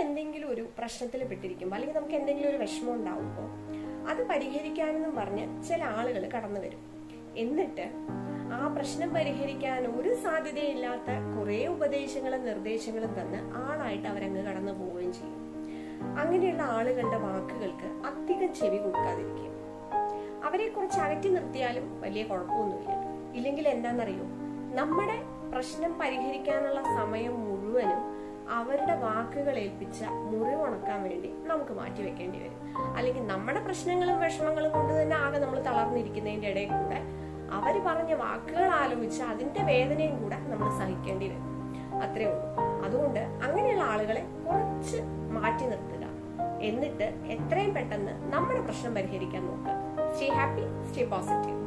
എന്തെങ്കിലും ഒരു പ്രശ്നത്തിൽ പെട്ടിരിക്കുമ്പോൾ അല്ലെങ്കിൽ നമുക്ക് എന്തെങ്കിലും ഒരു വിഷമം ഉണ്ടാവുമ്പോൾ അത് പരിഹരിക്കാനെന്നും പറഞ്ഞ് ചില ആളുകൾ കടന്നു വരും എന്നിട്ട് ആ പ്രശ്നം പരിഹരിക്കാൻ ഒരു സാധ്യതയില്ലാത്ത കുറെ ഉപദേശങ്ങളും നിർദ്ദേശങ്ങളും തന്ന് ആളായിട്ട് അവരങ്ങ് കടന്നു പോവുകയും ചെയ്യും അങ്ങനെയുള്ള ആളുകളുടെ വാക്കുകൾക്ക് അധികം ചെവി കൊടുക്കാതിരിക്കുക അവരെ കുറച്ച് അകറ്റി നിർത്തിയാലും വലിയ കുഴപ്പമൊന്നുമില്ല ഇല്ലെങ്കിൽ എന്താണെന്നറിയോ നമ്മുടെ പ്രശ്നം പരിഹരിക്കാനുള്ള സമയം മുഴുവനും അവരുടെ വാക്കുകൾ ഏൽപ്പിച്ച മുറിവുണക്കാൻ വേണ്ടി നമുക്ക് മാറ്റി വെക്കേണ്ടി വരും അല്ലെങ്കിൽ നമ്മുടെ പ്രശ്നങ്ങളും വിഷമങ്ങളും കൊണ്ട് തന്നെ ആകെ നമ്മൾ തളർന്നിരിക്കുന്നതിന്റെ ഇടയിൽ കൂടെ അവര് പറഞ്ഞ വാക്കുകൾ ആലോചിച്ച് അതിന്റെ വേദനയും കൂടെ നമ്മൾ സഹിക്കേണ്ടി വരും അത്രേ ഉള്ളൂ അതുകൊണ്ട് അങ്ങനെയുള്ള ആളുകളെ കുറച്ച് മാറ്റി നിർത്തുക എന്നിട്ട് എത്രയും പെട്ടെന്ന് നമ്മുടെ പ്രശ്നം പരിഹരിക്കാൻ നോക്കുക സ്റ്റേ ഹാപ്പി സ്റ്റേ പോസിറ്റീവ്